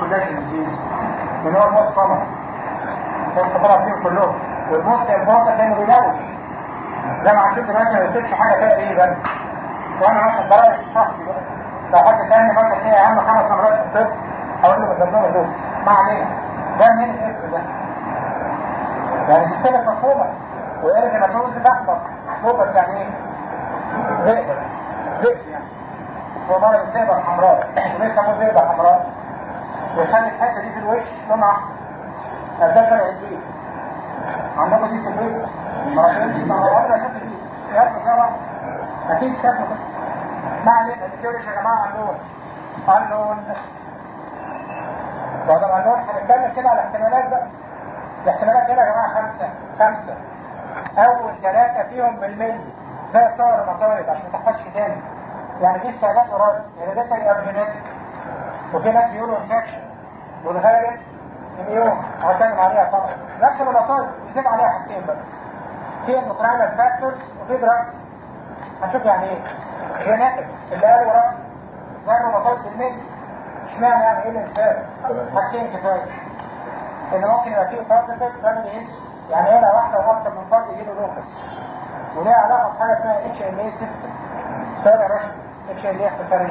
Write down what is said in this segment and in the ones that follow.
سيركوليشن ديزيز من هو الموت طبعا الموت طبعا فيهم كلهم والموت الموت لانه بيلوث زي ما هنشوف دلوقتي ما يسيبش حاجه فيها ايه بقى وانا مثلا برايي الشخصي بقى لو حد سالني مثلا ايه اهم خمس امراض في الطب اقول له من ضمنهم اللوث ما علينا ده من الاسم ده يعني سلسله مفهومه وقال ان مفهوم تحبط لوبس يعني ايه؟ ذئب ذئب يعني هو مرض الذئبه الحمراء ولسه مو ذئبه حمراء ويخلي الحته دي في الوش لونها احمر ده فرق الجيل عندكم دي في البيت مرضين دي ما هو عمرها شفت دي يا طبعا اكيد شافوا ما علينا الدكتور يا جماعه عنون عنون وهذا عنون هنتكلم كده على احتمالات بقى الاحتمالات هنا يا جماعه خمسه خمسه اول ثلاثه فيهم بالملي زي الطائر المطارد عشان ما تحفظش تاني يعني دي استعداد قريب هيريديتري او جينيتك وفي ناس بيقولوا انفكشن والغالب اميون هتكلم عليها طبعا نفس المطارد يزيد عليها حاجتين بقى في اندوكراينال فاكتورز وفي دراجز هنشوف يعني ايه جينيتك اللي قالوا راس زي المطارد بالملي اشمعنى يعني ايه الانسان حاجتين كفايه ان ممكن يبقى فيه بوزيتيف فاميلي هيستوري يعني هنا واحده واكتر من فرد يجيله لوكس وليها علاقه بحاجه اسمها اتش ام اي سيستم سؤال يا باشا اتش ام اي اختصاريه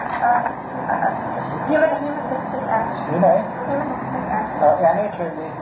هنا ايه؟ اه يعني ايه اتش ام اي؟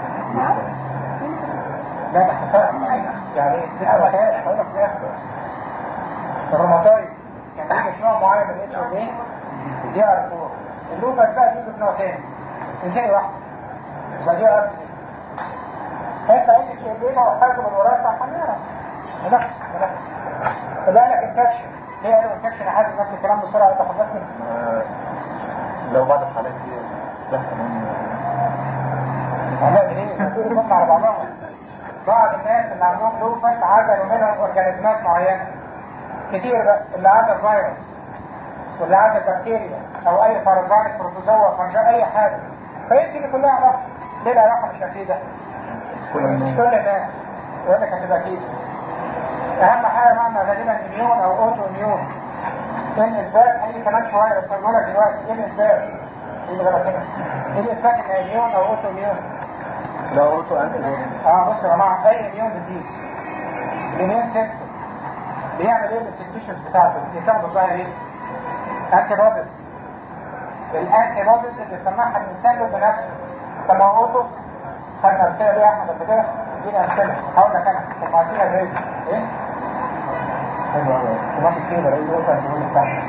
لا ده اختصار يعني ايه؟ لسه ما كانش هقول لك في الاخر الروماتويد كان بيجي في نوع معين من الاتش ام اي دي ار 4 اللوكس بقى بيجي في نوع تاني ازاي واحده زي دي ار 3 انت اي شيء بينا وحاجه من وراثه هنعرف لا لا فلا لك انفكشن ليه قالوا انفكشن احد نفس الكلام بسرعه انت خلصني لو بعض الحالات دي بيحصل منه هنعمل ايه؟ كلهم على بعضهم بعض الناس اللي عندهم لوبس عزلوا منهم اورجانيزمات معينه كتير بقى اللي عزل فيروس واللي عزل بكتيريا او اي بارازايت بروتوزوا فنجا اي حاجه فيمكن كلها علاقه ليه العلاقه مش اكيده؟ مش كل الناس يقول لك هتبقى اكيد اهم حاجه معنى غالبا اميون او اوتو اميون ايه الاثبات اي كمان شويه بس هقول لك دلوقتي ايه الاثبات؟ ايه اللي غلط هنا؟ ايه الاثبات ان اميون او اوتو اميون؟ لا اوتو انت اه بص يا جماعه اي اميون ديزيز الاميون سيستم بيعمل ايه للتشوز بتاعته؟ بيتاخد الظاهر ايه؟ انتي بوديز الانتي بوديز اللي سماها الانسان له بنفسه طب ما هو اوتو خدنا امثله ليه يا احمد قبل كده؟ اديني امثله هقول لك انا طب ما فيها زي ايه؟ حلو قوي تمام كده ايه الاوتو انتي بتاعته؟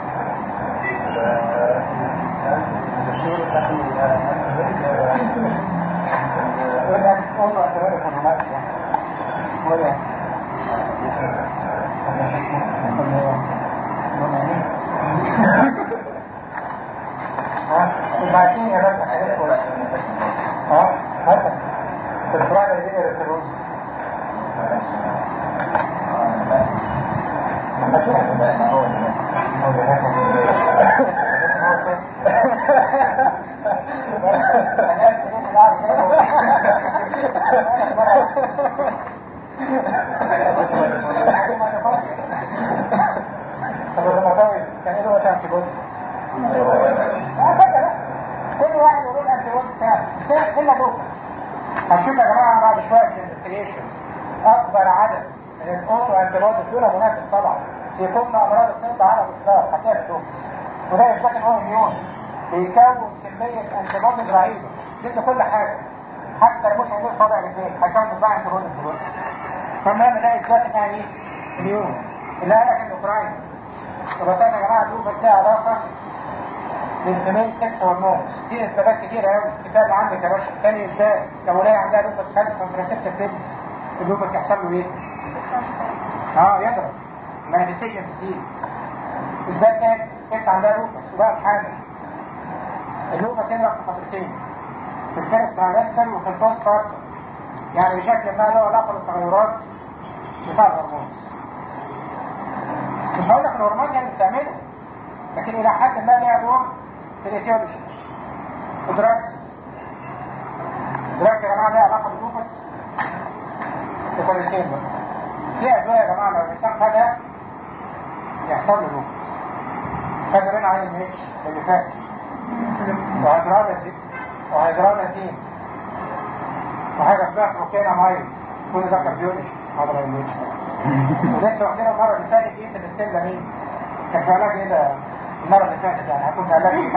يقول لك اوتو انتي بوديز هرمونات يعني اسمه ايه؟ وبعدين يا باشا حاجات كويسه اه مثلا تطلع لي دي ريسيروز طب الروماتويد كان ايه هو انتي بودي؟ كل واحد يقول انتي بودي بتاعه الا لوكس هنشوف يا جماعه بعد شويه في الانفستيجيشنز اكبر عدد من الاوتو انتي بودي دول منافس طبعا في كل امراض الطب على الاطلاق هتلاقي اللوكس وده يثبت ان هو اميون بيكون كميه انتي بودي رهيبه ضد كل حاجه حتى الموس هيقول طبع الاثنين هيكون بقى انتي بودي دلوقتي فالمهم ده اثبات انها ايه؟ اميون اللي قال لك الاوكراين وبس يا جماعه اللوكس لها علاقه بالفيميل سكس هرمون دي اثباتات كتير قوي كفايه اللي عندك يا باشا تاني اثبات لو ولايه عندها لوبس خدت كونتراسيبتيف بيلز اللوبس يحصل له ايه؟ اه يضرب مانيفستيشن تسيل اثبات تاني ست عندها لوبس وبقى حامل اللوبس يضرب في فترتين في الفيرست ترايمستر وفي البوست بارتر يعني بشكل ما له علاقه بالتغيرات بتاع الهرمون مش هقول لك الهرمون يعني بتعمله لكن الى حد ما ليها دور في الايتيولوجي ودراكس دراكس يا جماعه ليها علاقه باللوبس بطريقتين بقى في ادويه يا جماعه لو الانسان خدها يحصل له لوبس خدوا لنا عليه الاتش اللي فات وهيدرالازين وهيدرالازين وحاجة اسمها بروكينا مايل كل ده كارديولوجي هذا ما يموتش ولسه واخدينها المرة اللي فاتت ايه في السلة مين؟ كان في علاج ايه ده المرة اللي فاتت يعني هكون في علاج ايه؟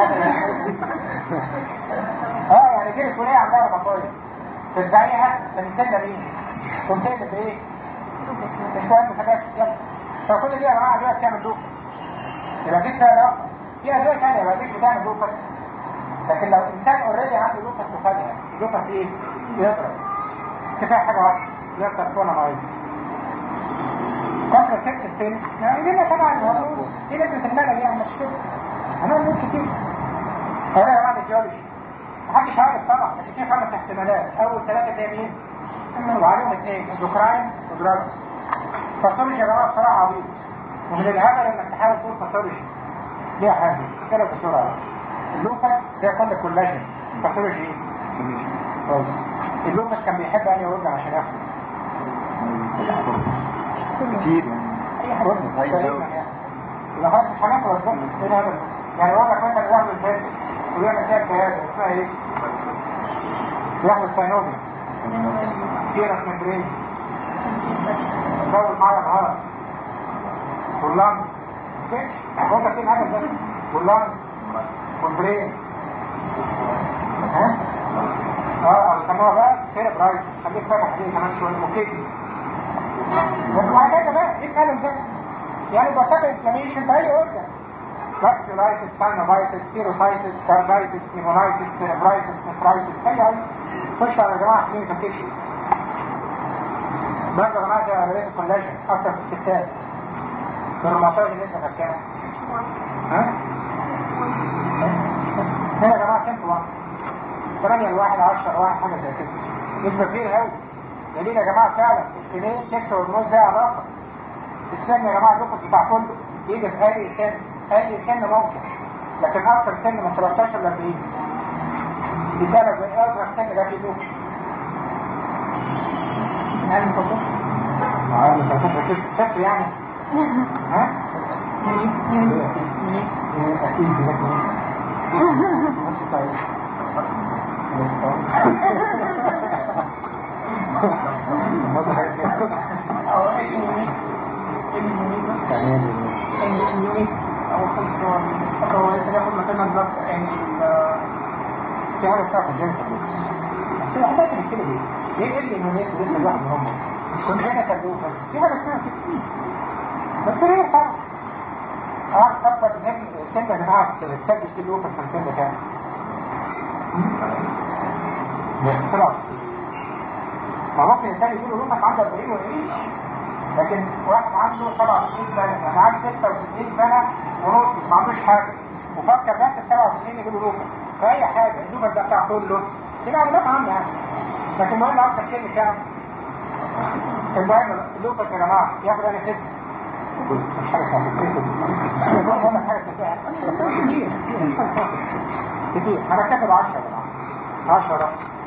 اه يعني دي الكلية عندها رمضانية تزعيها فنسلة مين؟ تنتهي بايه؟ مش مهم حاجات يلا فكل دي يا جماعة ادوية بتعمل لوكس يبقى دي فيها علاقة في ادوية تانية يبقى مش بتعمل لوكس لكن لو انسان اوريدي عنده لوكس مفاجئة لوكس ايه؟ يضرب كفاية حاجة واحدة يحصل كونامايدز كونتراسيبتيف بيلز يعني لنا طبعا هرمونز دي نسبة الملل يعني مش كده هنقول كتير هو يا جماعة الجيولوجي محدش عارف طبعا لكن في خمس احتمالات اول ثلاثة زي مين؟ وعليهم اثنين اندوكراين ودراجز باثولوجي يا جماعة بصراحة عبيط ومن الهبل انك تحاول تقول باثولوجي ليه حازم اسألك بسرعة اللوبس زي كل الكولاجين باثولوجي ايه؟ كويس اللوبس كان بيحب انهي اورجن عشان ياخده كتير اي حاجه تقريبا يعني يبقى خلاص مش هنخلص بقى ايه الهبل يعني واحد مثلا ياخد الفاسد ويعمل فيها الكهابه اسمها ايه؟ ياخد الساينوبيا سيرس ممبرين زود معايا الهواء واللنج كيتش هو ده فين حاجه بس واللنج والبرين ها؟ اه او يسموها بقى سيربرايتس خليك فاتح دي كمان شويه وكيدني وهكذا بقى ايه الكلام ده؟ يعني بساطة انفلاميشن في اي اورجن فاسكولايتس ساينوفايتس سيروسايتس كاردايتس نيمونايتس سيربرايتس نفرايتس اي اي خش على يا جماعه كلينيكال بيكشر برضه يا جماعه زي عمليه الكولاجين اكتر في الستات في الروماتويد النسبه كانت كام؟ ها؟ هنا يا جماعه كام في واحد؟ 8 لواحد 10 لواحد حاجه زي كده نسبه كبيره قوي دليل يا جماعه فعلا الكلين سكس والجنوز ليها علاقه السن يا جماعه اللوكس بتاع كله يجي في اي سن اي سن ممكن لكن اكثر سن من 13 ل 40 يسالك ايه اصغر سن ده فيه لوكس يعني من 13 اه من 13 كده صفر يعني ها؟ اكيد بس طيب بس طيب او اليونيك اليونيك او خمسون هو سياخد مكان البلد يعني في حاجه اسمها كونجنتال لوكس في حاجات اللي كده دي ايه اللي اليونيك لسه الواحد منهم كونجنتال لوكس في حاجه اسمها كده بس هي طبعا اه اكبر سن سن يا جماعه تسجل في اللوكس كان سن كام؟ 97 ما ممكن الانسان يجيله لوكس عنده 40 ويعيش لكن واحد عنده 97 سنه يعني عنده 96 سنه ونص ما عندوش حاجه وفكر بس في 97 يجيله لوكس فاي حاجه اللوكس ده بتاع كله دي معلومات عامه يعني لكن المهم اكتر سن كام؟ المهم اللوكس يا جماعه ياخد انا سيستم مش حاجه اسمها كده المهم حاجه اسمها كتير كتير انا كاتب 10 يا جماعه 10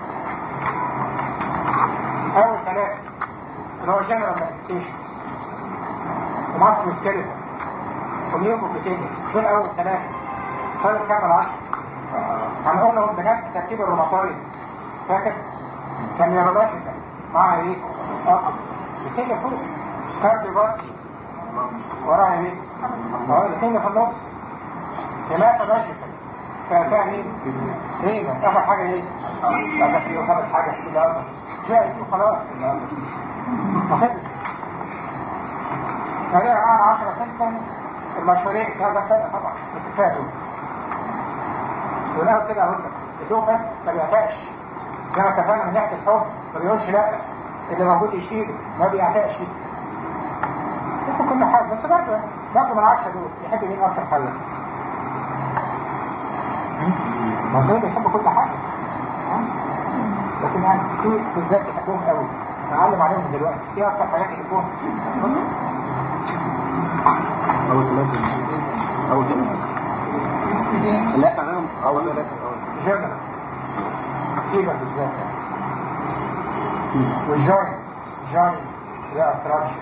اول ثلاثة اللي هو جنرال مانيفستيشنز وماسكو سكيلتون وميوكوبيتينيس دول اول ثلاثة طيب كام العشر هنقولهم بنفس ترتيب الروماتويد فاكر كان نيورولوجيكال مع ايه؟ اه بتيجي فوق كارديو باسكي وراها ايه؟ اه بتيجي في النص هيماتولوجيكال فيها مين؟ رينا اخر حاجة ايه؟ لا ده في خمس حاجة كده جاء دي وخلاص فخلص فهي معانا 10 سنتنس المشهورين هذا كده طبعا بس كفايه دول والاول كده اقول لك الدول بس ما بيعتقش زي ما اتفقنا من ناحيه الحب ما بيقولش لا اللي موجود يشيله ما بيعتقش يحب كل حاجه بس برضه برضه من 10 دول يحب مين اكتر حاجه ما دول بيحبوا كل حاجه لكن يعني في بالذات يحبوهم قوي نعلم عليهم دلوقتي ايه اكتر حاجات يحبوها اول ثلاثة اول ثلاثة لا تمام اول ثلاثة جنرال فيبر بالذات والجوينتس جوينتس لا استراجع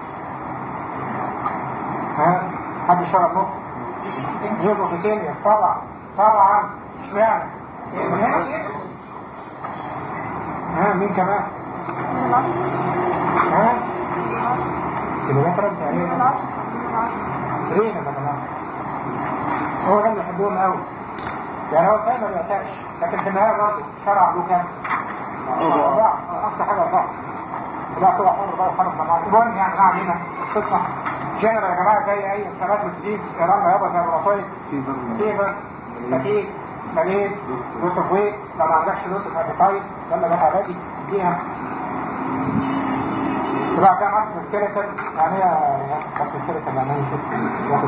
ها حد شرب مخ يبقوا في طبعا طبعا اشمعنى؟ من هنا الاسم ها مين كمان؟ ها؟ كيلومتر يعني رينا يا جماعه هو ده اللي يحبوهم قوي يعني هو سايب ما بيعتقش لكن في النهايه برضه شرع له كام؟ أربعة أقصى حاجة أربعة لا طبعا حر بقى وحرم طبعا المهم يعني ما علينا الصدفة جنرال يا جماعة زي أي انفلات وتزيز يرمى يابا زي الروماتويد فيفر فتيك ماليز لوس اوف ويت لو ما عندكش لوس اوف ابيتايت يلا ده عادي اديها طبعا ده ماسك سكيلتال يعني ايه ماسك سكيلتال يعني ايه سيستم ياخد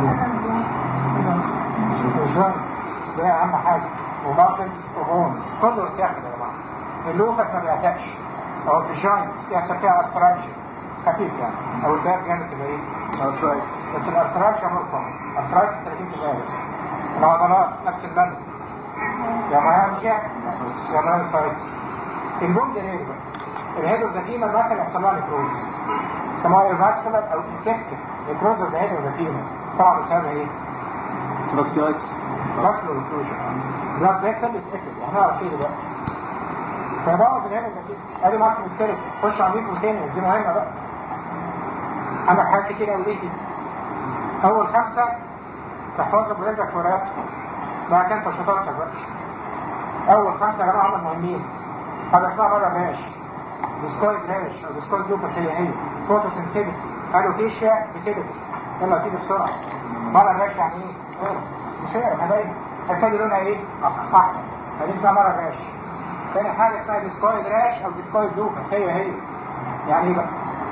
الجوينتس ده اهم حاجه وماسلز وبونز كله يتاخد يا جماعه اللوكس ما بيعتقش او الجوينتس يحصل فيها ارثرايتش خفيف يعني او الباب جامد تبقى ايه؟ بس الارثرايتش امر كومن ارثرايتس 30 تبقى بس العضلات نفس المدى يا مهانجيا يا مهانسايتس البوند هيد الهيد اوف ذا فيمر مثلا يحصل لها نكروز سموها ايفاسكولار او انسكتيف نكروز اوف ذا هيد اوف ذا فيمر طبعا بسبب ايه؟ تراسكيايتس فاسكولار اوكلوجن بلاد فيسل اتقفل وهنعرف ايه دلوقتي فبوظ الهيد اوف ذا فيمر ادي ماسك مستريك خش على ميكرو تاني دي مهمه بقى عندك حاجات كتير قوي ليه اول خمسه تحفظها برجلك ورقبتك بعد كده انت شطارتك بقى اول خمسه يا جماعه هم مهمين حاجه اسمها بره الراش ديسكويد راش او ديسكويد لوكس هي هي فوتو سنسيتيفيتي الوكيشيا بتدك يلا سيدي بسرعه بره الراش يعني ايه؟ ايه مش هي حبايبي هتلاقي لونها ايه؟ احمر فدي اسمها بره الراش تاني حاجه اسمها ديسكويد راش او ديسكويد لوكس هي هي يعني ايه بقى؟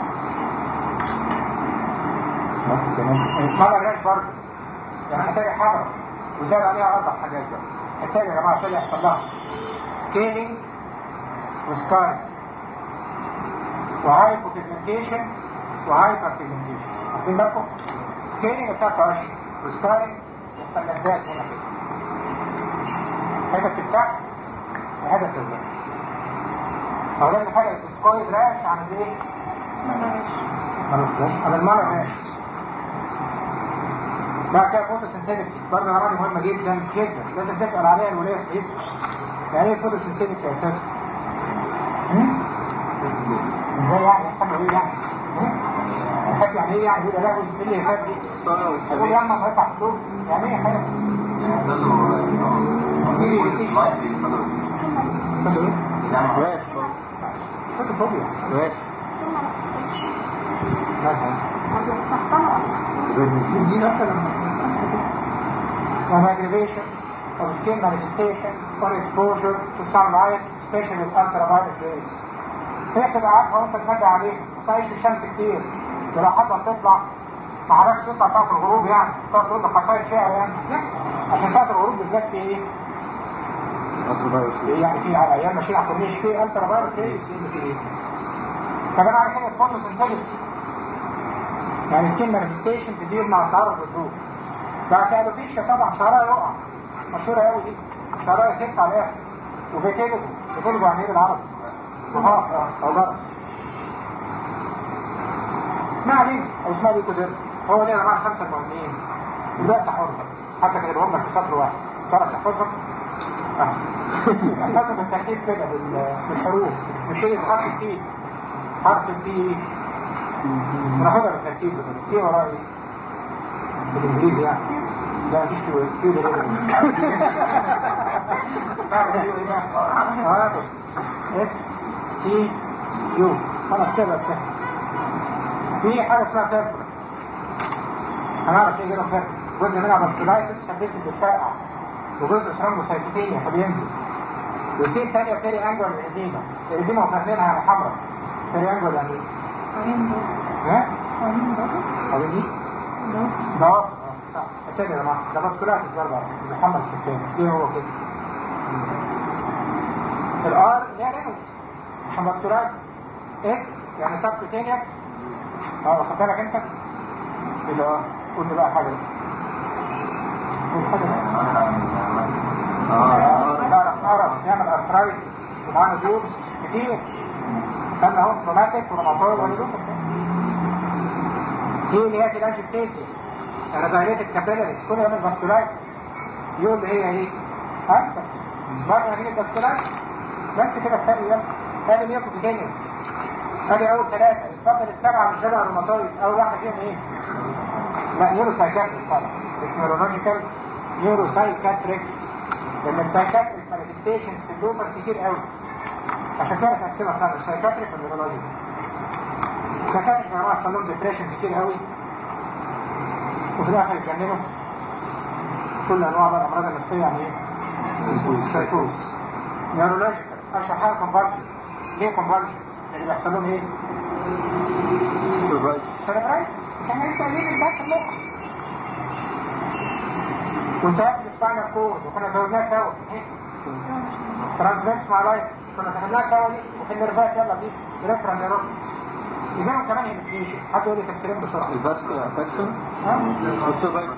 بره الراش برضه يعني هتلاقي حمرا وزاد عليها اربع حاجات بقى التاني يا جماعه ابتدى يحصل لها سكيلينج وسكارينج وهايبو بيجمنتيشن وهايبر بيجمنتيشن واخدين بالكم؟ سكيلينج بتاعت قش وسكارينج يحصل لزات هنا كده حته بتفتح وحته بتفتح أولا حاجة السكويد راش عن الايه؟ عن المرة راش بعد كده فوتو سنسيتيفيتي برضه نماذج مهمه جدا جدا لازم تسال عليها الولايه في الاسم يعني ايه فوتو سنسيتيفيتي اساسا؟ ازاي يعني يحصل له ايه يعني؟ يخاف يعني ايه يعني يقول له ايه اللي يخاف دي؟ يقول يا اما هيطلع فلوس يعني ايه حاجه؟ يحصل له ايه؟ واش فوتو فوبيا واش دي مثلا an aggravation of skin manifestations or exposure to sunlight, especially with ultraviolet rays. هي تبقى عارفه وانت تمد عليها ما تعيش في الشمس كتير ولو حابه تطلع ما عرفش تطلع ساعه الغروب يعني تقعد تقول له حصايه شعر يعني لا عشان ساعه الغروب بالذات في ايه؟ يعني في على ايام ماشيين على الكورنيش في الترافايروس ريز اللي في ايه؟ فده معنى كده تفضل تنسجم يعني سكين مانيفستيشن تزيد مع التعرض للضوء بعد كده الوفيشة طبعا شعرها يقع مشهورة قوي دي شعرها يتك على الاخر وبيتلجوا بيتلجوا عن ايه بالعربي وها او جرس ما علينا او اسمها دي كده هو ده يا جماعه الخمسه المهمين دلوقتي حر حتى كاتبهم لك في سطر واحد تعرف تحفظهم احسن احفظهم بالترتيب كده بال- بالحروف مش كده بحرف التي حرف التي ناخدها بالترتيب كده ايه وراء ايه بالانجليزي يعني لا مفيش كيو كيو ده تعرف كيو ايه بقى؟ اه اس تي يو خلاص كده سهل في حاجه اسمها تيرفر هنعرف ايه كده تيرفر جزء منها باسكولايتس فبيس بتفرقع وجزء ثرومبوسايتوبينيا فبينزل والفي الثانيه بتري انجول الازيما الازيما وفاهمينها يعني حمراء بتري انجول يعني ايه؟ ها؟ قوي دي؟ ده اه صح التاني يا جماعه ده باسكولايتس برضه محمد في التاني ايه هو كده؟ الار اللي هي رينولدز عشان باسكولايتس اس يعني سبكوتينيوس اه واخد بالك انت؟ ايه ده اه قول لي بقى حاجه قول حاجه اه تعرف تعرف يعمل ارثرايتس ومعانا ديوبس كتير كان اهو روماتيك وروماتويد وليدوبس دي اللي هي في الانجكتيسيا انا دايريتك كابيلاريز كل يعمل فاسكولايتس يقول اللي هي ايه أبسس مرة هي الدسكولايتس بس كده التاني يلا تاني ميوكوبيدينيس ادي اول ثلاثة اتفضل السبعة من شبه الروماتويد اول واحدة فيهم ايه؟ لا نيورو سايكاتريك طبعا مش نيورولوجيكال نيورو سايكاتريك لان السايكاتريك مانيفستيشنز في اللوبس كتير قوي عشان كده تقسمها بتاعت السايكاتريك والنيورولوجيكال السايكاتريك يا جماعة صار لهم ديبريشن كتير قوي وفي الاخر يتجننوا كل انواع بقى الامراض النفسية يعني ايه؟ سايكوز نيورولوجيكال اشهر حاجة كونفرجنز ليه كونفرجنز؟ اللي بيحصل لهم ايه؟ سيربرايتس كان لسه قايلين الباك اللوك كنت قبل سباينال كورد وكنا زودناها سوا ترانسفيرس مع لايت كنا خدناها سوا دي وفي النيرفات يلا دي ريفرال نيروبس يجيبوا كمان هيمتليشن حد يقول لي تفسيرين بسرعه الفاسكولار افكشن ها؟ والسيرفايفل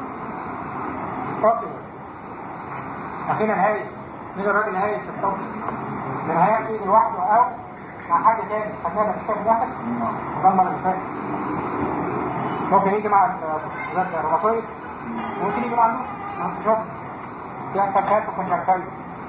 اوكي اخينا نهاية مين الراجل نهاية في الحكم النهاية دي لوحده او مع حد تاني خدناها في الشهر واحد ده المرة اللي فاتت ممكن يجي مع ال- الروماتويد ممكن يجي مع اللوكس ممكن شوف يحصل كاتو كونجكتايل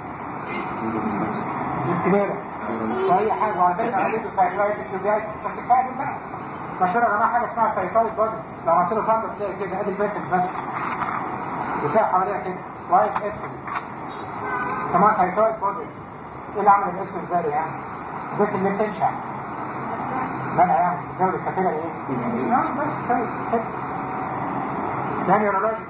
ديسكليرا واي حاجة وعلى فكرة عنده سايكلايتس وبيايتس بس كفاية دول بقى مشهورة يا جماعة حاجة اسمها سايكلايت بوديز لو عملت له فانجس تلاقي كده ادي البيسكس بس بتاع حواليها كده وايت اكسل سماها سايكلايت بوديز ايه اللي عمل الاكسل ده يعني بس اللي بتنشع منع يعني تزود الكابيلة ايه؟ نعم بس كويس كده ده نيورولوجيكال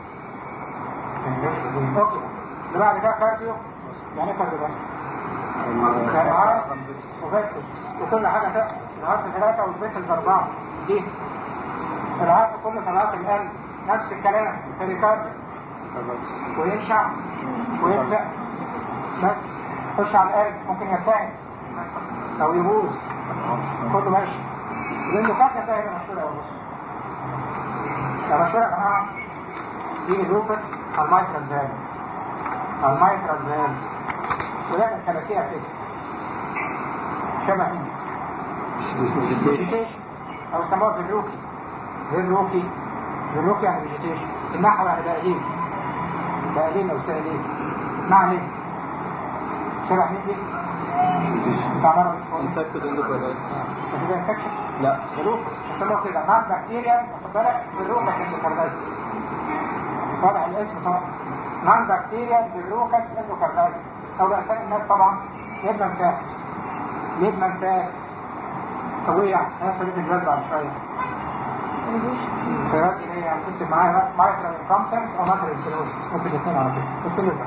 اوكي اللي بعد كده كارديو يعني ايه كارديو بس كارهات وفيسلز وكل حاجة تحصل الهارت ثلاثة والفيسلز أربعة دي الهارت كله طلعات القلب نفس الكلام البريكارديو وينشع ويلزق بس خش على القلب ممكن يرتعد أو يبوظ كله ماشي لأنه فاكر ده هنا مشهور أوي بص ده مشهور يا جماعة دي اللوبس المايترال فالف المايترال فالف ويعمل كلاكيع كده شبه ايه؟ فيجيتيشن او يسموها فيروكي فيروكي فيروكي يعني فيجيتيشن النحو يعني بقليل بقليل او سهلين معنى شبه مين دي؟ بتاع مرض الصوت انفكتد اندوكاردايتس بس ده انفكشن لا فيروكس يسموها كده مع بكتيريا واخد بالك فيروكس اندوكاردايتس واضح الاسم طبعا نان بكتيريا فيروكس اندوكاردايتس او بأسامي الناس طبعا ليبمان ساكس ليبمان ساكس طويع هيحصل ايه في الجلد بعد شويه الخيارات اللي هي هتكتب معايا بقى مايكرو انكمتنس او مايكرو سيلوس ممكن الاثنين على كده بس اللي بقى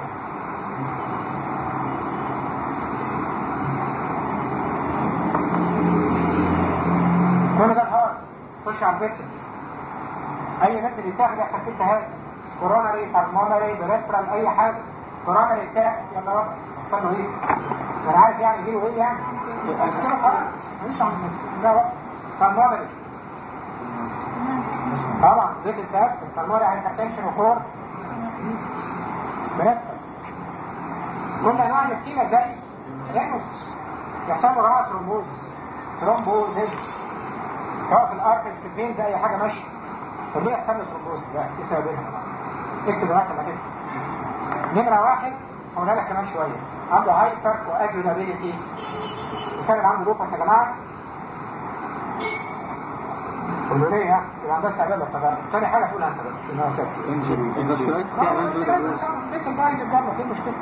كل ده الهارت خش على البيسكس اي ناس اللي بتاخد يحصل فيه التهاب كوروناري بالمونري بريفرال اي حاجه كوروناري بتاعك يلا بقى يحصل له ايه؟ انا عارف يعني يجيله ايه يعني؟ يبقى السنه خلاص مش عم لا بقى بالمونري طبعا ذيس از اكتف بالمونري هايبرتنشن وكور بريفرال كل انواع السكينه زي رينوس يحصل له رأى ترومبوزس ترومبوزس سواء في الارترز في الفينز اي حاجه ماشيه طب ليه يحصل له ترومبوز بقى ايه سببها اكتب واحد ما كده نمره واحد هقولها لك كمان شويه عنده هايبر واجولابيلتي بسبب عنده لوبس يا جماعه قولوا ليه يعني يبقى عندها استعداد للتجارب تاني حاجه تقولها انت بقى انها كده انجري اندوكاردايتس فيها انجري لسه بقى عايز الجنة في مشكلة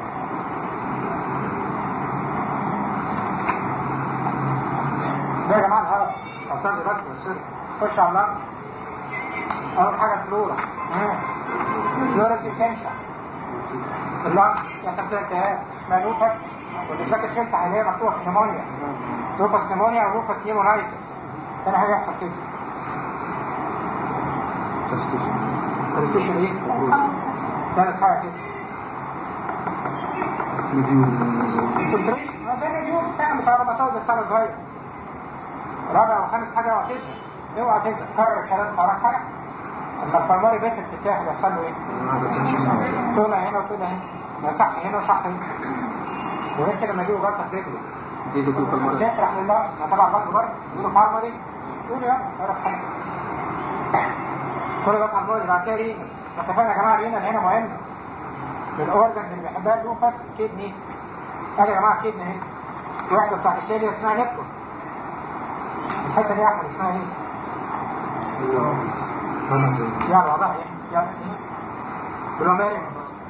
ده يا جماعة الهرب أبطال بس والسر خش على اللنج أول حاجة الفلورا فلورا سيكنشا اللنج يحصل فيها التهاب اسمها لوبس واللي فاكر شلت عليها مكتوبة في نيمونيا لوبس نيمونيا أو لوبس نيمونايتس تاني حاجة يحصل كده كريستيشن ايه؟ ثالث حاجة كده فلتريشن زي اليوم بتاع بتاع رمضان بس انا صغير رابع وخامس حاجه اوعى تزهق اوعى تزهق كرر الكلام وراك حاجه اما البرماري بيسكس بتاعي بيحصل له ايه؟ طولة هنا وطولة هنا ما صح هنا وصح هنا وغير كده لما يجيبوا جلطه في رجله دي دكتور في المرض يسرح لله ما طبعا برضه برضه يقولوا فارمري يقولوا يلا اعرف حاجه كل ده فارمري بعد كده رينا اتفقنا يا جماعه رينا هنا مهم الاورجنز اللي بيحبها اللوبس الكدني ادي يا جماعه الكدني اهي الوحده بتاعت الكليه اسمها نيكرو الحته دي يا احمد اسمها ايه؟ يلا واضح ايه؟ يلا جلوميرينس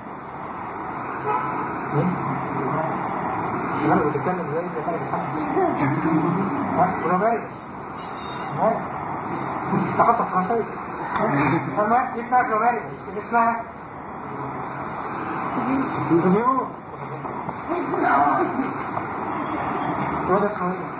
انا بتتكلم زي انت كده بتحسب جلوميرينس مالك تخطط فرنساوي المهم دي اسمها جلوميرينس دي اسمها فيديو هو ده اسمه ايه؟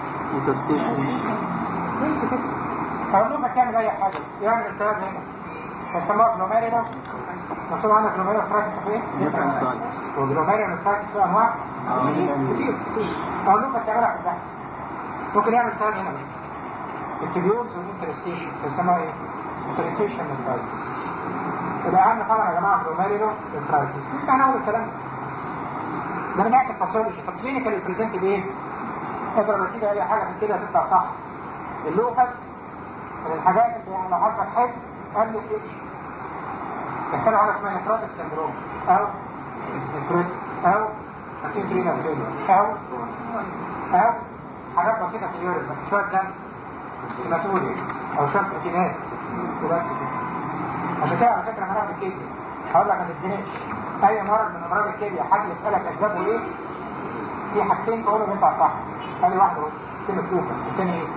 بس كده اقول لهم بس يعمل اي حاجه يعمل الكلام هنا فيسموها جلوميرينا مكتوب عندك جلوميرينا فراكس في ايه؟ وجلوميرينا فراكس في انواع كتير اقول لهم بس يعملها في البحث ممكن يعمل كلام هنا التبيوز والانترستيشن بيسموها ايه؟ انترستيشن نفرايتس الاهم طبعا يا جماعه جلوميرينا نفرايتس لسه هنقول الكلام ده انا بعت الباثولوجي طب كلينيكال بريزنت بايه؟ اقدر نتيجه اي حاجه من كده تطلع صح اللوكس من الحاجات اللي يعني لو حصل حاجه قبل الاتش يحصل حاجه اسمها نفروتك سندروم او نفروت او انفرينا او او حاجات بسيطه في اليورين شويه دم سيماتوري او شويه بروتينات وبس كده عشان كده على فكره مرض الكليه هقول لك ما تتزنقش اي مرض من امراض الكليه حد يسالك اسبابه ايه في حاجتين تقول له ينفع صح ادي واحده سيستم الفوكس الثاني ايه؟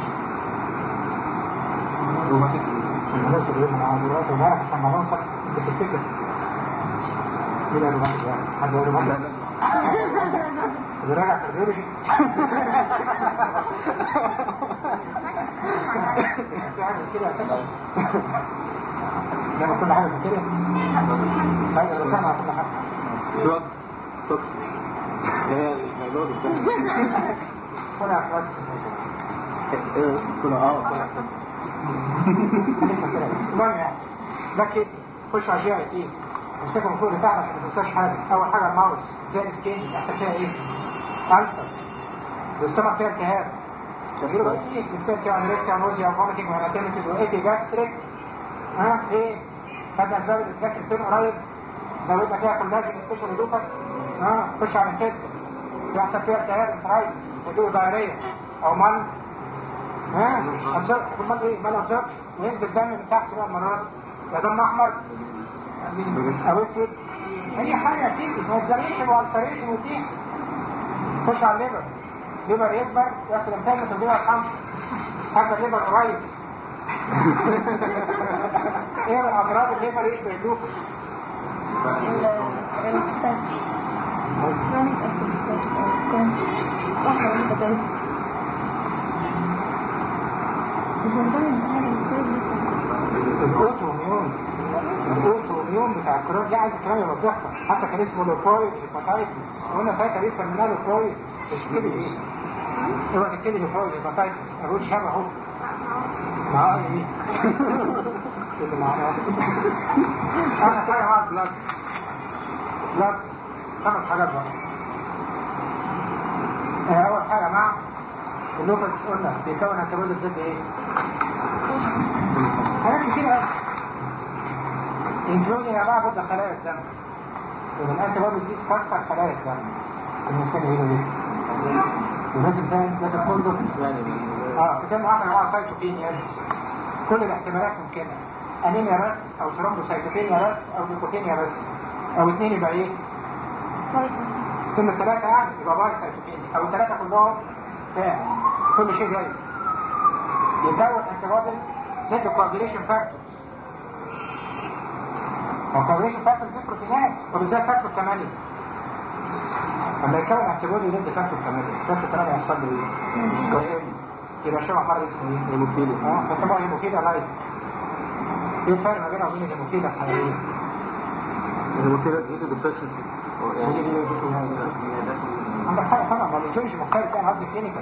روماتيك المدرسة اللي انا دلوقتي امبارح عشان ما نوصل انت تفتكر مين الروماتيك يعني؟ حد يقول روماتيك؟ بيراجع كارديولوجي تعمل كده اساسا لما كل حاجه كده طيب انا بتكلم على كل حاجه دراجز توكسيك هي الموضوع ده كل افراد ايه كنا اه كنا المهم يعني ده كده خش على جي اي تي امسكهم فوق لتحت عشان ما تنساش حاجه اول حاجه الماوس زي السكين يحصل فيها ايه؟ ألسرز والاستمر فيها التهاب تجيله بقى ايه؟ ديسبنسيا وانريكسيا ونوزيا وفوميتنج وهيماتيمسيس وايتي جاستريك ها ايه؟ خدنا اسباب الجاستريك فين قريب زودنا فيها كولاجين سبيشال لوبس ها خش على الانتستين يحصل فيها التهاب انترايتس وتجيله دايريه او مال ها ابزر امال ايه مال ابزر وينزل دم من تحت بقى المرات يا دم احمر او اسود اي حاجه يا سيدي ما تزرعش والسريشن وتيح خش على الليبر ليبر يكبر يحصل امتحان في الليبر الحمد حتى الليبر قريب ايه من امراض الليبر يشبه اللوكس الاوتوميون الاوتوميون بتاع الكورونا دي عايز الكلام يوضحها حتى كان اسمه لوكويد هيباتايتس قلنا ساعتها لسه سميناه لوكويد تشكيلي ايه؟ اوعى تكتبي لوكويد هيباتايتس اقول شبهه معاه ايه؟ اللي معاه انا حاجه مع البلاد بلاد خمس حاجات بقى آه، اول حاجه مع اللوكس قلنا بيكون انتباه ضد ايه؟ حاجات كتير قوي انكلودنج يا جماعه ضد خلايا الدم والانتي بوديز دي تكسر خلايا الدم الانسان يقولوا ايه؟ ولازم ده لازم كله اه في كلمه واحده يا جماعه سايتوكينياز كل الاحتمالات ممكنه انيميا بس او ترومبوسايتوكينيا بس او ليوكوكينيا بس او اثنين يبقى ايه؟ كل الثلاثه يعني يبقى باي سايتوكينيا او الثلاثه كلهم فاهم كل شيء جايز يكون انتي بوديز ضد كوagulation فاكتور الكوagulation فاكتور دي بروتينات وبالذات فاكتور 8 لما يكون اعتباري ضد فاكتور 8 فاكتور 8 يحصل له ايه؟ يبقى شبه مرض اسمه ايه؟ هيموفيليا اه بيسموها هيموفيليا لايف ايه الفرق ما بينها وبين الهيموفيليا الحقيقيه؟ هيموفيليا دي ديبريشنسي ودي دي عندك حاجه طبعا ما الجورج مختلف يعني قصدي كلينيكال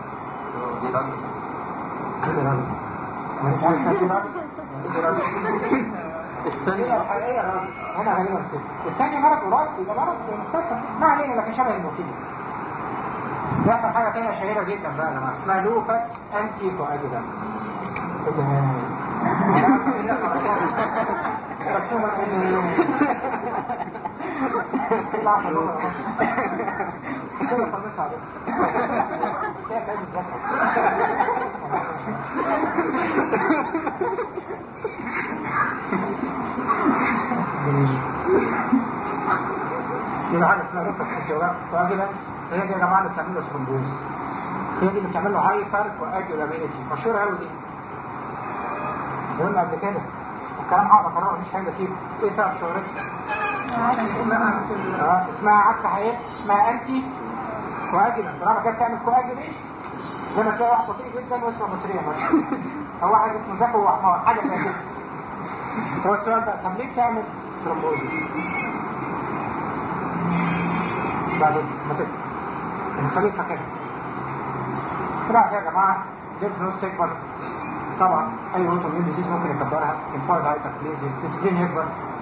الثانية الحقيقيه راجل هنا غالبا ست الثاني مرض وراثي يبقى مرض مختصر ما علينا لكن شبه الموكيل بيحصل حاجه ثانيه شهيره جدا بقى يا جماعه اسمها لوبس انتي كواجولان لا عشان هو كده طنشت عليك كده كده دي حاجه اسمها رفس الجواب واجبا هي دي يا جماعه اللي بتعمل له ثرومبوز هي دي اللي بتعمل له هايبر واجولابيلتي مشهوره قوي دي قلنا قبل كده الكلام هقعد اكرره مش حاجه فيه ايه سبب شهرتها؟ اه اسمها عكس حقيقة اسمها انتي كواجلنت طالما كانت تعمل كواجلنت زي ما تلاقي واحد بطيء جدا واسمه مصرية مثلا او واحد اسمه زكو وحمار حاجة زي كده هو السؤال بقى طب ليه بتعمل ترومبوزيس؟ بعدين ما تكتب نخليه كده طبعا يا جماعة دي فلوس تكبر طبعا اي اوتو ميون ديزيز ممكن يكبرها الفايد هايبربليزيا التسجيل يكبر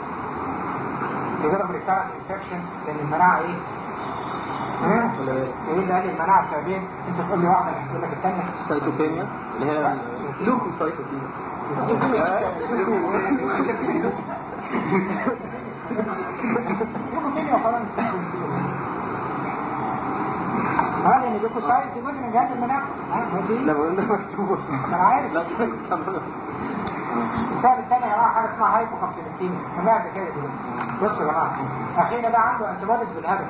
يجرب ريكارنت انفكشنز لان المناعه ايه؟ ها؟ ايه اللي قال المناعه سببين انت تقول لي واحده تقول لك الثانيه سايتوبينيا اللي هي لوكوسايتوبينيا ليكوبينيا وخلاص اه لان الليكوسايتس جزء من جهاز المناعه اه ماشي لا بقول لك مكتوب انا عارف لا ده كنت عامله السبب الثاني يا جماعه حاجه اسمها هايبوكابتينيا سمعت كده دي بصوا يا جماعه اخينا ده عنده انتيبوديز بالهبل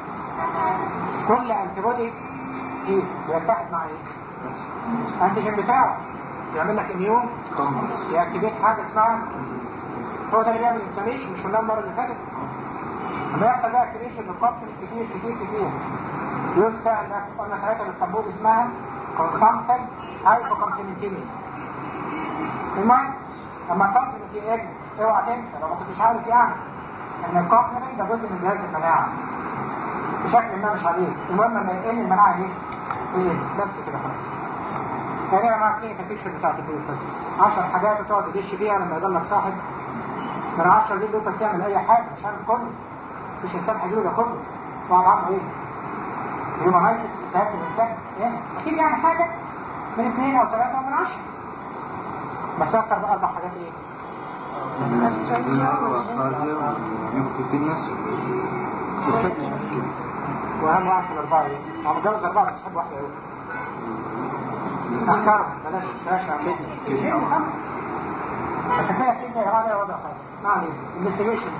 كل انتيبودي ايه بيتحد مع ايه؟ الانتيجين بتاعه يعمل لك اميون ياكتيفيت حاجه اسمها هو ده اللي بيعمل انفلاميشن مش قلنا المره اللي فاتت لما يحصل بقى اكتيفيشن للكوبتين كتير كتير كتير يوسع انك قلنا ساعتها بالطبوب اسمها كونسامتد هايبوكابتينيا المهم لما الكومبلمنت يقل اوعى تنسى لو ما كنتش عارف يعني ان الكومبلمنت ده جزء من جهاز المناعه بشكل ما مش عليه المهم لما يقل المناعه ايه؟ ايه بس كده خلاص يعني يا جماعه كلينيكال بيكتشر بتاعت اللوبس 10 حاجات تقعد تدش فيها لما يضل لك صاحب من 10 دي اللوبس يعمل اي حاجه مش هعمل كله مش انسان هيجيله ده كله طبعا عنده ايه؟ هيومانايتس بتاعت الانسان يعني اكيد يعني حاجه من اثنين او ثلاثه من 10 بس اكتر بقى اربع حاجات ايه؟ واهم واحد في الاربعه ايه؟ هو متجوز اربعه بس يحب واحده قوي اختار بلاش بلاش نعمل عشان كده في يا جماعه ده وضع خاص ما علينا انفستيجيشن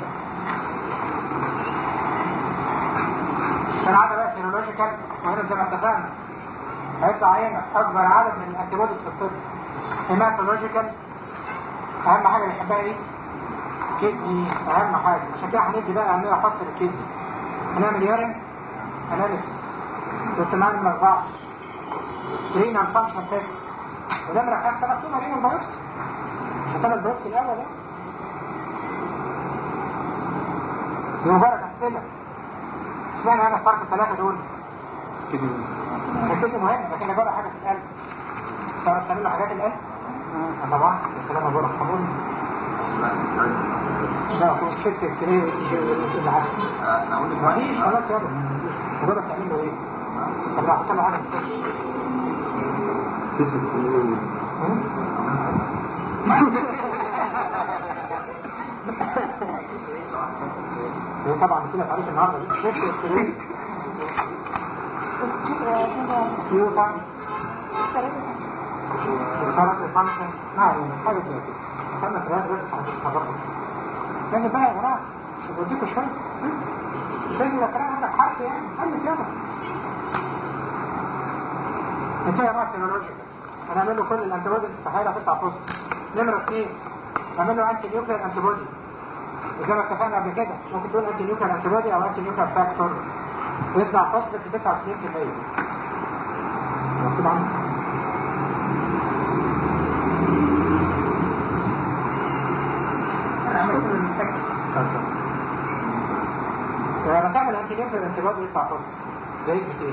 كان عدد بقى سيرولوجيكال وهنا زي ما اتفقنا هيطلع عينك اكبر عدد من الانتيبوديز في الطب هيماتولوجيكال اهم حاجه بيحبها ايه؟ كدني اهم حاجه عشان كده هندي بقى اهميه خاصه للكدني هنعمل يورين اناليسيس كنت معانا من اربعه رينال فانكشن تيست ونمرة خمسة مكتوبة رينال بايوبسي عشان كده البايوبسي الأول ده دي مجرد أسئلة اشمعنى أنا اخترت الثلاثة دول؟ عشان كده مهم لكن نجرب حاجة في القلب تعرف تعمل له حاجات القلب؟ آه طبعا يا سلام يا بورك قبول لا هو تحس اكسريه واس جي اللي عارف مفيش خلاص يلا مجرد تعمل له ايه؟ طب لو حصل له حاجة في الكشف هي طبعا كده تعريف النهارده دي مش نفس السرير سيوطا الصلاة الفانكشن ما علينا حاجة زي كده خلنا في الهاد بس هتتحركوا لازم بقى يا جماعة بديكوا شوية لازم يبقى الكلام عندك حرف يعني خلي يلا انت يا جماعة سيرولوجيكال هنعمل له كل الانتيبوديز استحالة تطلع فوسط نمرة اثنين نعمل له انتي نيوكلير انتيبودي وزي ما اتفقنا قبل كده ممكن تقول انتي نيوكلير انتيبودي او انتي نيوكلير فاكتور ويطلع فوسط في 99% مكتوب عنه ولما تعمل انتي نيوكلير انتيبودي يطلع فوسط ده اسمه ايه؟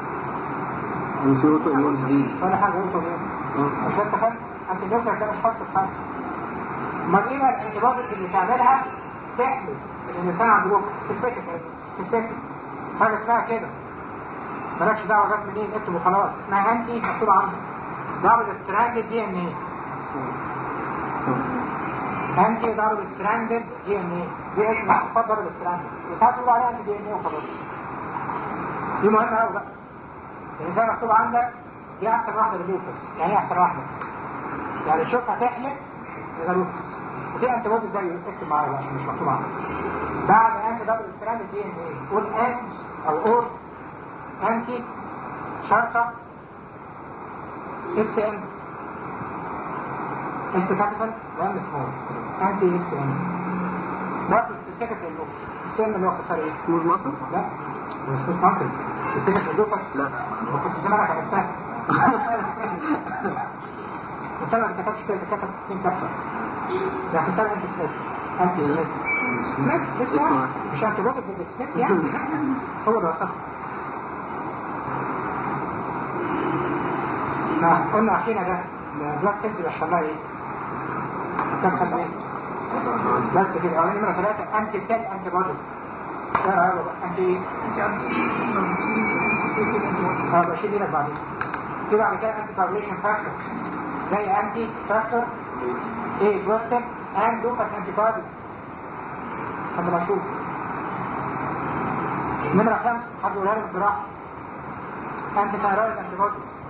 وفي اوتو ديزيز ولا حاجه اوتو مش انت فاهم انت جوكر ده مش خاص بحاجه امال ايه بقى الانتيبوديز اللي تعملها تحمل الانسان عنده جوكر سبيسيفيك سبيسيفيك حاجه اسمها كده مالكش دعوه جت منين اكتب وخلاص اسمها انتي مكتوب عندك دبل ستراندد دي ان ايه انتي دبل ستراندد دي ان ايه دي اسم اختصار دبل ستراند وساعات بيقولوا عليها انتي دي ان ايه وخلاص دي مهمه قوي بقى يعني زي ما مكتوب عندك دي احسن واحده لللوكس يعني ايه احسن واحده؟ يعني تشوفها تحمل يبقى لوكس وفي انتي بودي زي اكتب معايا بقى عشان مش مكتوب عندك بعد انتي دبل ستراند دي ان ايه قول انت او اور انتي شرطه اس ام اس كابيتال وام سمول انتي اس ام برضه سبيسيفيك لللوكس اس ام اللي هو اختصار ايه؟ سمول مصر؟ لا مش مش مصري سبيسيفيك لللوكس لا ما كنت زمانك عرفتها قلت لك ما كتبتش كده كتبت اثنين كتبه ده اختصار انتي سميث انتي سميث سميث اسمه مش انتي روبوت ضد سميث يعني هو ده صح نعم قلنا اخينا ده البلاد سيلز بيحصل لها ايه؟ هتدخل ايه؟ بس كده اولاني نمرة ثلاثة انتي سيل انتي بوديز ايه رأيك بقى؟ انتي اه بشيل ايدك بعدين في بعد كده انتي كاربوليشن فاكتور زي انتي فاكتور ايه جلوتين اند لوكاس انتي بودي حد مشهور نمرة خمسة حد يقولها لي بالراحة انتي ثايرويد انتي بوديز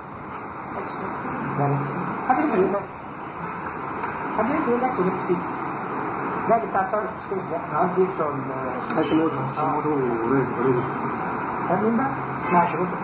حد ينسى ريلاكس حد ينسى ريلاكس وليكس فيه ده اللي بتاع سارة كشكوز ده انا قصدي بتوع ال- هاشيموتو هاشيموتو وريد وريد فاهم مين بقى؟ اسمها شروطه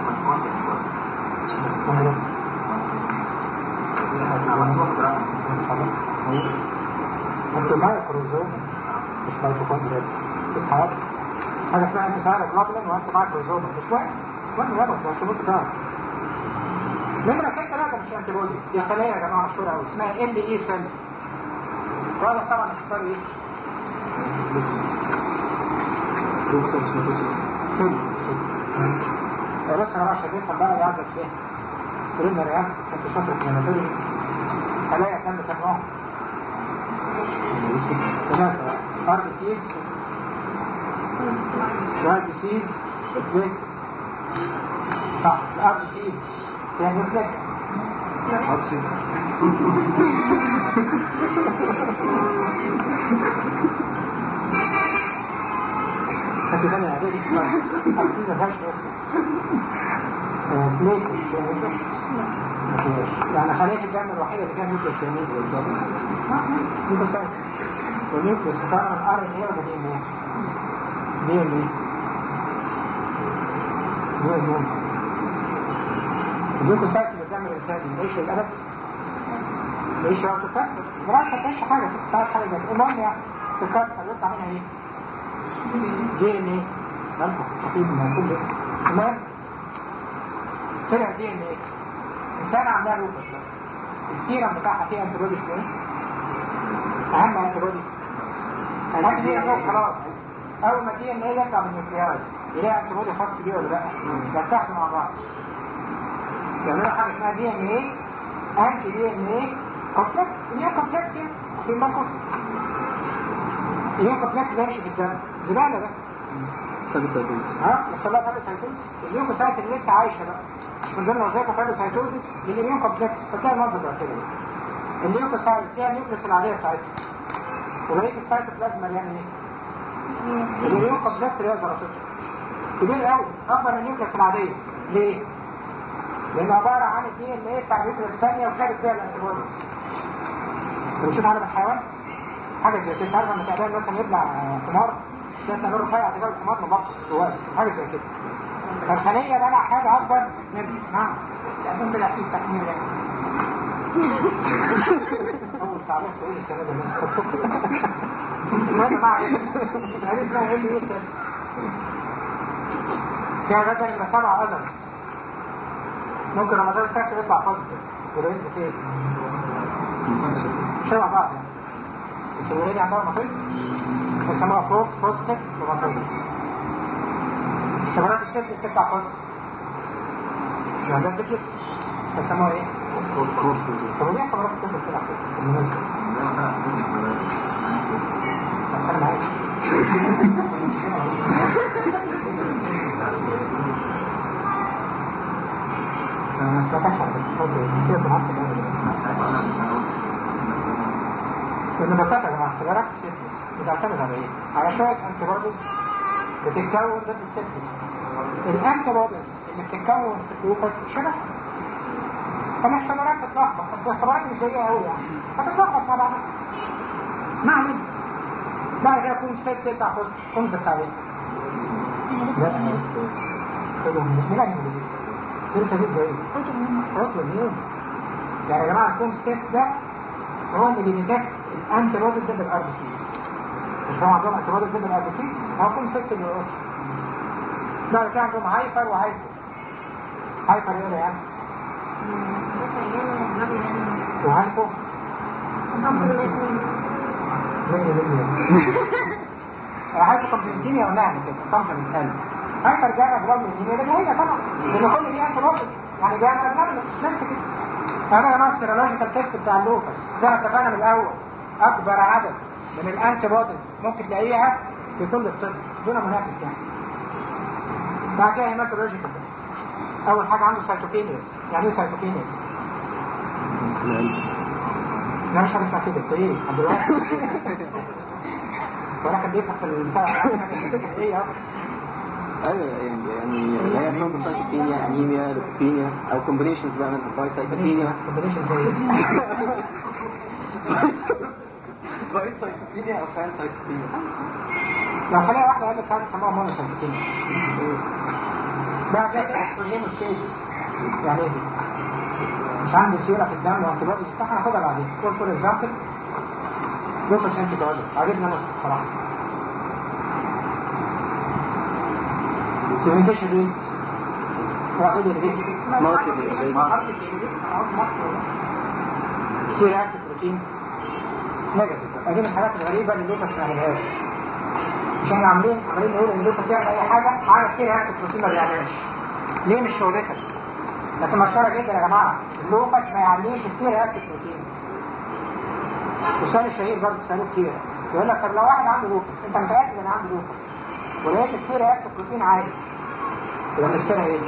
انتوا مايكروزوم مش مايكروكوندريا بس حاجة حاجة اسمها انت سعر جلوبلين وانت مايكروزوم مش واحد واحد يابا ده شروط ده نمرة ستة لا ده مش انتي بودي دي خلية يا جماعة مشهورة أوي اسمها ال اي سيل وهذا طبعا اختصار ايه؟ سيل بص انا بقى شايفين بقى يعزل فين قلنا رياض انت شاطر في المناطير خلايا كام كام نوع ثلاثة ار بي سيز واي بي سيز بس صح الار بي سيز فيها نيوكليس حتى ثانية اعدادي ار بي سيز ما فيهاش نيوكليس ليش مش فيها نيوكليس؟ ما فيهاش يعني خلية الدم الوحيدة اللي فيها نيوكليس هي مين بالظبط؟ نيوكليس والنيوكليس بتاع الار ان ايه ولا دي ان ايه؟ دي ان ايه؟ دي ان ايه؟ النيوكليسايتس اللي بتعمل الانسان دي يعيش للابد يعيش وقت تكسر براحتك تعيش حاجه ست ساعات حاجه زي كده المهم يعني تكسر يطلع منها ايه؟ دي ان ايه؟ مالكم خطيب من كل ده المهم طلع دي ان ايه؟ انسان عندها لوكس بقى السيرم بتاعها فيه انتي بودي اسمه ايه؟ اهم انتي بودي الانتي دي ان خلاص اول ما دي ان ايه يطلع من النيوكلياي يلاقي انتي بودي خاص بيه ولا لا؟ يرتاحوا مع بعض يعملوا حاجه اسمها دي ان ايه انتي دي ان ايه كومبلكس ايه كومبلكس يعني في بالكم ايه كومبلكس ده يمشي في الدم زباله ده ها يحصل لها فاجوسايتوزس اليوكوسايتس اللي لسه عايشه بقى من ضمن وظائف فاجوسايتوزس للاميون كومبلكس فتلاقي المنظر ده كده اليوكوسايت فيها النيوكليس العاديه بتاعتها وبقيه السايتوبلازم مليان ايه؟ الاميون كومبلكس اللي هي زرطته كبير قوي اكبر من النيوكليس العاديه ليه؟ لانه عباره عن الدي ان ايه بتاع النيوكليس الثانيه وخارج فيها الانتيبوديز بنشوف عالم الحيوان حاجه زي كده عارف لما تعبان مثلا يبلع حمار ده تنور رفيع تجاه الحمار من بطن جواه حاجه زي كده الخليه بلع حاجه اكبر من نعم عشان كده في تحميل يعني اول تعريف تقول السنه ده بس المهم ما علينا هذه اسمها ايه اللي يسال في حاجات تانية يبقى سبع اذرز ممكن رمضان الفاتح يطلع بوزيتيف وده اسمه ايه؟ شبه بعض يعني بس الولاد عندها مطيب بيسموها فولس بوزيتيف ومطيب شبرات السيفلس تطلع بوزيتيف عندها سيفلس بيسموها ايه؟ طب ليه شبرات السيفلس تطلع بوزيتيف؟ بالمناسبة أنا معاك أنا مش فاتح على فكرة كده بنفس لأن ببساطة يا جماعة اختبارات السيفلس بتعتمد على ايه؟ على شويه انتي بوديز بتتكون ضد السيفلس الانتي بوديز اللي بتتكون في اللوبس شبه فالاحتمالات تتلخبط بس الاحتمالات مش جايه قوي يعني هتتلخبط مع بعضها ما علينا بعد كده كوم سبيس بتاع فوز كوم بتاع ايه؟ لا مين يعني مدير؟ سيرة دي ازاي؟ اوتو مين؟ يعني يا جماعه الكوم سبيس ده هو اللي بيديتكت الانتي بوديز ضد الار بي سيز مش هو عندهم انتي بوديز ضد الار بي سيز هو كوم سبيس اللي هو بعد كده عندهم هايبر وهايبر هايبر ايه يعني؟ وهايبو هايبو كومبلمنتينيا قلناها قبل كده كومبلمنت هايبر جانا بلاد الهيميا ده هي طبعا لان كل دي انتي بوديز يعني جانا بلاد مش نفس كده انا يا جماعه السيرولوجيكال تيست بتاع اللوكس زي ما اتفقنا من الاول اكبر عدد من الانتي بوديز ممكن تلاقيها في كل الطب دون منافس يعني بعد كده هيماتولوجيكال اول حاجه عنده سايتوكينيوس يعني ايه سايتوكينيوس؟ لا مش هنسمع كده انت ايه عبد الواحد ولا كان بيفهم في البتاع ايه اه ايوه يعني يعني هي ثرومبوسايتوبينيا انيميا لوكوبينيا او كومبينيشنز بقى من بايسايتوبينيا كومبينيشن زي ايه؟ بايسايتوبينيا او فانسايتوبينيا لو خليها واحدة قال لك ساعات يسموها مونوسايتوكينيا بعد كده اكستروجينوس يعني ايه دي؟ مش عندي سيرة في الدم وانتباهي صح هناخدها بعدين فور فور اكزامبل لوكس انتي بودي عجبنا نص بصراحة سيمنتيشن ريت واحد الريت ماركت سير اكتف بروتين نيجاتيف ادي من الحاجات الغريبة اللي اللوكس ما عملهاش مش احنا عاملين عاملين نقول ان اللوكس يعمل اي حاجة معانا سير اكتف بروتين ما بيعملش ليه مش شغلتك؟ لكن مشهورة جدا يا جماعة اللوكس ما يعمليش السير اكتف بروتين والسؤال الشهير برضه بيسألوه كتير يقول لك طب لو واحد عنده لوكس انت متأكد ان عنده لوكس ولقيت السير اكتف بروتين عادي يبقى بنكسرها ايه؟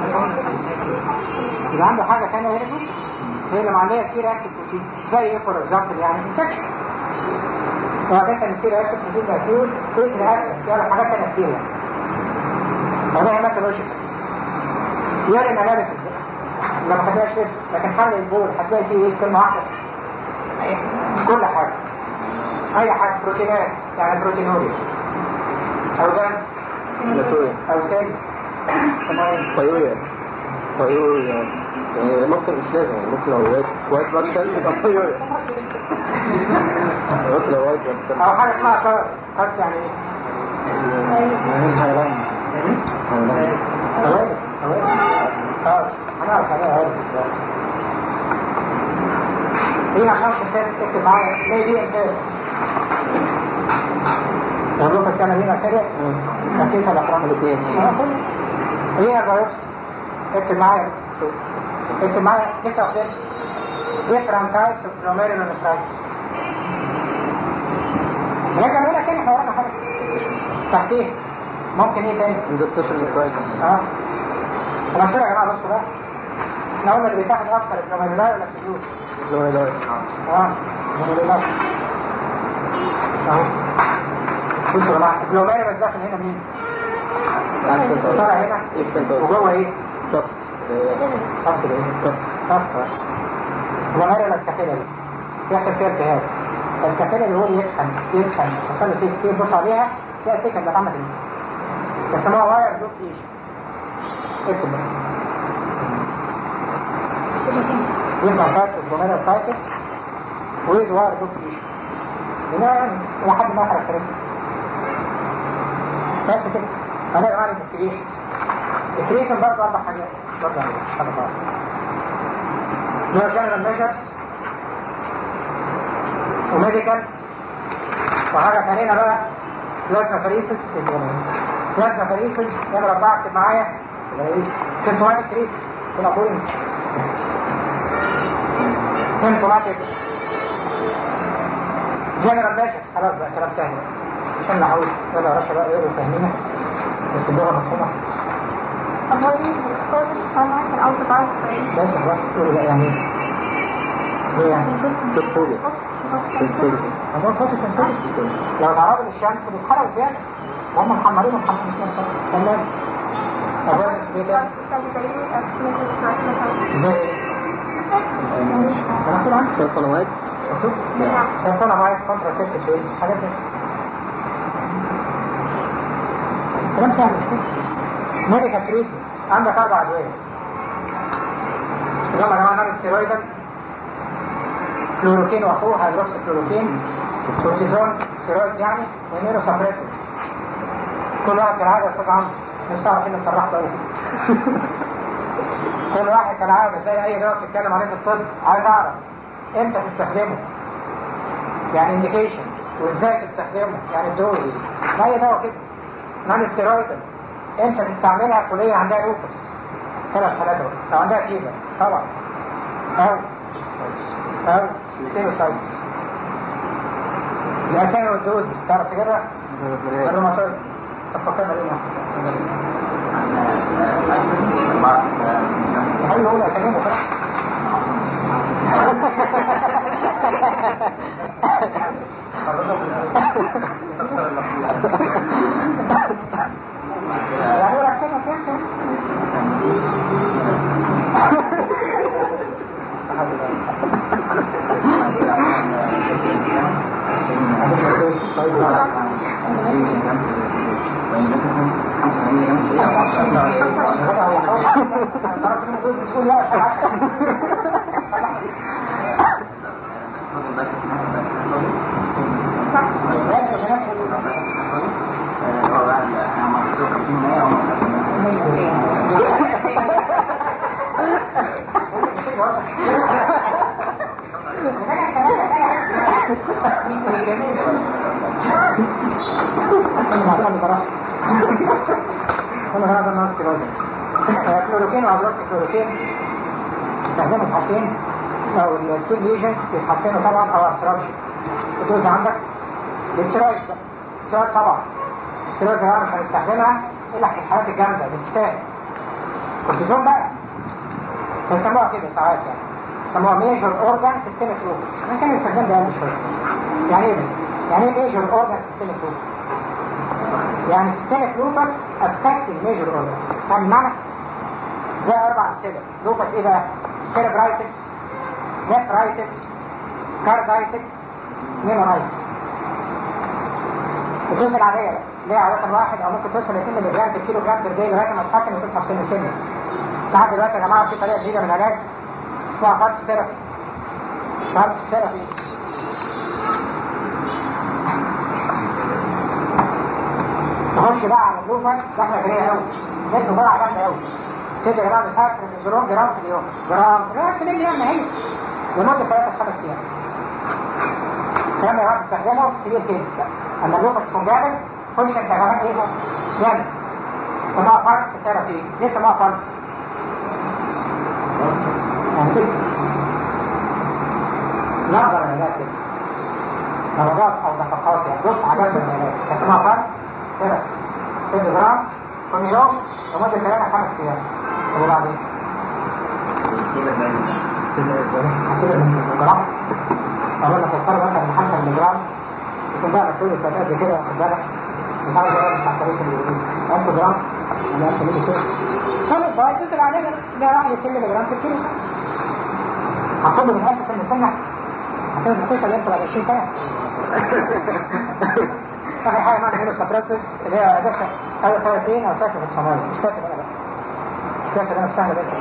يبقى عنده حاجة ثانية غير اللوكس هي اللي معلية سير اكتف بروتين زي ايه فور اكزامبل يعني انفكشن هو مثلا السير اكتف بروتين ده كيور كويس اكتف يلا حاجات ثانية كتير يعني وده هيماتولوجيكال يورين اناليسيس بقى ما خدناش لسه لكن حل البول هتلاقي فيه ايه كلمة واحدة كل حاجة اي حاجة بروتينات يعني بروتينوريا او دم لاتويا او سيلز اسمها ايه؟ طيوريا طيوريا يعني ممكن مش لازم يعني ممكن لو وايت وايت بلاد سيلز يبقى طيوريا ممكن لو وايت بلاد سيلز او حاجة اسمها كاس كاس يعني ايه؟ أوائل أوائل خلاص هنعرف عليها أوائل هنا خمسة تيست اكتب معايا ليه دي انتاج لو لوكا السنة دي كده كيف الأقرام الاثنين هنا البيوبسي اكتب معايا شوف اكتب معايا لسه واخدين different types of glomerulonephritis رجع هنا تاني احنا ورانا حاجة تحتيه ممكن ايه تاني؟ اندستيشن كرايسيس اه الأشهر يا جماعة بصوا بقى احنا قلنا اللي بيتاخد أكتر الجلوميرولاي ولا الفلوس؟ جلوميرولاي اه جلوميرولاي اهو بصوا يا جماعة الجلوميرولس داخل هنا مين؟ طالع هنا وجوه ايه؟ ضغط ضغط ايه؟ ضغط الجلوميرولس كافيلاري يحصل فيها التهاب الكافيلاري هو اللي يتخن يتخن حصل له فيه كتير بص عليها تلاقي سكن بتعمل ايه؟ بيسموها واير دوك ايشن اكتب بقى ينفع فاكس الجلوميرولس ويز واير دوك ايشن هنا إلى حد ما كاركترستيك بس كده هنبقى عن الانفستيجيشنز التريتمنت برضه اربع حاجات برضه يعني حاجه بعض اللي هو جنرال ميجرز وميديكال وحاجه ثانيه بقى بلازما فريسس بلازما فريسس نمرة أربعة اكتب معايا يبقى ايه؟ سيمتوماتيك تريت هنا بوينت سيمتوماتيك جنرال ميجرز خلاص بقى كلام سهل عشان نحاول يلا يا رشا بقى يقروا فاهمينها بس اللغة مفهومة avoiding exposure to sunlight and ultraviolet rays. بس خلاص تقولوا بقى يعني ايه ايه يعني؟ فوبيا موضوع فوتو سنسيتيف لو تعرض للشمس بيتحرق زيادة وهم محمرين ومحمرين مش نفس تمام أبواب السبيدة زي ايه؟ مكتوب عنه سلطنوات مكتوب سيطلع معايز كونترا سيبتيك بيلز حاجات زي كده. كلام سهل مش كده ميديكال تريتمنت عندك أربع أدوية يلا يا جماعة نعمل ستيرويدال كلوروكين واخوه هيدروكسي كلوروكين كورتيزون ستيرويدز يعني ومينو سبريسنس كل واحد كالعاده يا استاذ عمرو نفسي اعرف ايه اللي فرحت قوي كل واحد كالعاده زي اي دواء بتتكلم عليه في الطب عايز اعرف امتى تستخدمه يعني انديكيشنز وازاي تستخدمه يعني الدوز ما اي دواء كده نون ستيرويدال امتى تستعملها كليه عندها لوكس ثلاث حالات اهو لو عندها فيبر طبعا او او سيروسايتس الاسامي والدوز تعرف تجرب الروماتويد طب فكرنا ليه هل هو الاسامي وخلاص يعني هو الاسامي كنا هذا الناس راجل كلوروكين وهيدروكسي كلوروكين استخدموا في حاجتين او السكين ليجنز بيتحسنوا طبعا او ارثراكشن الدوز عندك الاستيرويدز بقى الاستيرويد طبعا الاستيرويدز يا جماعه مش هنستخدمها الا في الحالات الجامده بتستاهل كورتيزون بقى بيسموها كده ساعات يعني يسموها ميجر اورجان سيستميك لوبس انا كان الاستخدام ده اقل شويه يعني ايه ده؟ يعني ايه ميجر اورجان سيستميك لوبس؟ يعني سيستميك لوبس افكتنج ميجر اورجانز فاهم المعنى؟ زي اربع امثله لوبس ايه بقى؟ سيربرايتس نفرايتس كاردايتس نيمونايتس الدوز العاديه بقى ليه عادة واحد او ممكن توصل ل 2 ملي جرام في الكيلو جرام بير داي لغايه ما تحسن وتصحى في سن سنه ساعات دلوقتي يا جماعه في طريقه جديده من العلاج اسمها فارس ثيرابي فارس ثيرابي تخش بقى على اللوبس دخله غريبه قوي جت جرعه جامده قوي كده يا جماعه مسافر الجرام جرام في اليوم جرام جرام في اليوم ما هي لمده ثلاث خمس ايام الكلام ده يا جماعه تستخدمه في سبيل كيس بقى اما اللوبس تكون جامد خش انت كمان ايه جامد سموها فارس ثيرابي ليه سموها فارس؟ يعني كده نظر العلاج كده درجات او دقائق يعني دفعه جامده من العلاج اسمها فارس كده 6 جرام كل يوم لمدة 3 5 ايام طب وبعدين؟ كده من جرام أقول لك توصلوا مثلا ل 5 مللي جرام يكون بقى مسؤول كانت قد كده واخد بالك مش عارف بقى مش عارف اليورين 1000 جرام ولا 1000 مللي سكر طيب بقى يتصل علينا ده واحد 2 مللي جرام في الكيلو هاخده من 1000 سنة سنة عشان الحقيقة اللي انت بعد 20 سنة اخر حاجه معنى هنا سبريسز اللي هي ادخل اول سنتين او ساكن في الصومال مش فاكر انا بقى مش فاكر انا في سهله جدا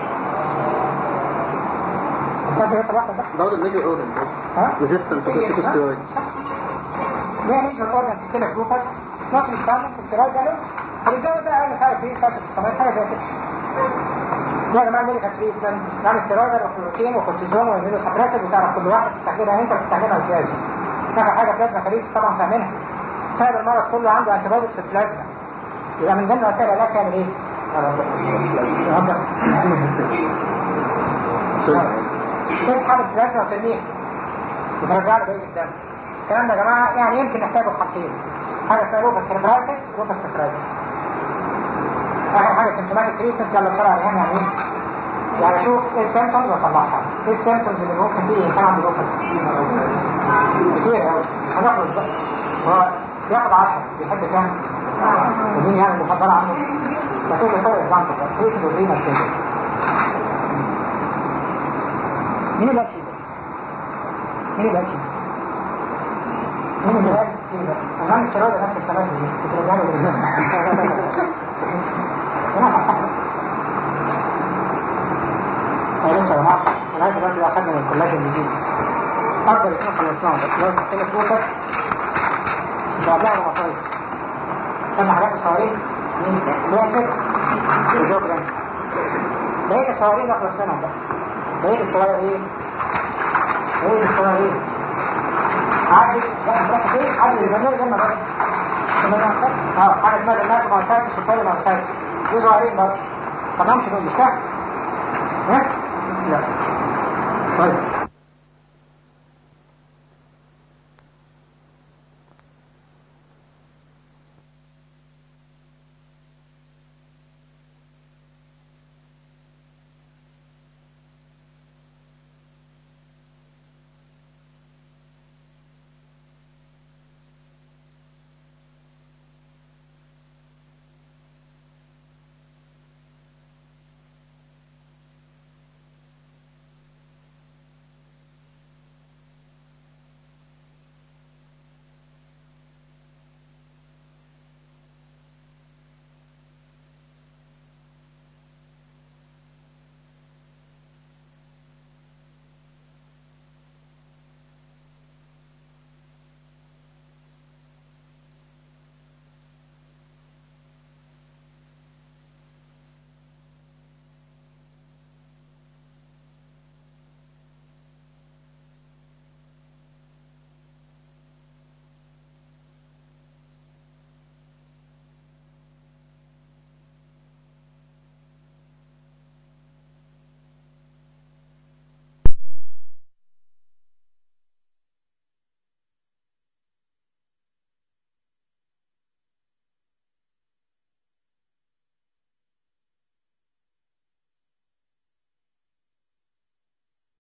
بس انت جبت واحده بقى برضه الميجر اورجن ها؟ ريزيستنت تو كورتيكوستيرويد ليه ميجر اورجان سيستمك لوبس ممكن يستعمل في الستيرويد زي فبيزود ده اقل حاجه فيه فاكر في الصومال حاجه زي كده ده يا جماعه الميديكال تريتمنت نعمل ستيرويد وكلوروكين وكورتيزون ويعملوا سبريسز وتعرف كل واحد تستخدمها امتى وتستخدمها ازاي اخر حاجه بلازما كاليس طبعا فاهمينها سبب المرض كله عنده انتي بوديز في البلازما يبقى من ضمن وسائل العلاج تعمل ايه؟ يوضح. تسحب البلازما وترميها وترجع له بقيه الدم الكلام ده يا جماعه يعني يمكن نحتاجه في حاجتين حاجه اسمها لوبس سيربرايتس ولوبس نفرايتس اخر حاجه سيمتوماتيك تريتمنت يلا بسرعه يعني ايه؟ يعني اشوف ايه السيمتومز واصلحها ايه السيمتومز اللي ممكن تيجي الانسان عنده لوكس كتير قوي هنخلص بقى هو بياخد 10 بيحب كام؟ ومين يعني المفضل عنه؟ فتقول له فور اكزامبل بقى ايه الرينا كده مين الاكل ده؟ مين الاكل مين اللي قال كده؟ انا مش راضي نفس الكلام دي كنت راجع له لسه يا جماعه لغايه دلوقتي بقى خدنا من الكولاجين ديزيز افضل اثنين خلصناهم بس اللي هو سيستمك لوكس بعدها روماتويد خدنا حاجات الصواريخ كلاسيك وجوجران بقيت الصواريخ ده خلصناهم بقى بقيت الصواريخ ايه؟ بقيت الصواريخ عدت بقى بتروح فين؟ عدت الجميع جنة بس اه حاجه اسمها الناس ماوسايتس والبولي ماوسايتس دول صغيرين برضه طب همشي دول مش فاهم؟ ها؟ لا طيب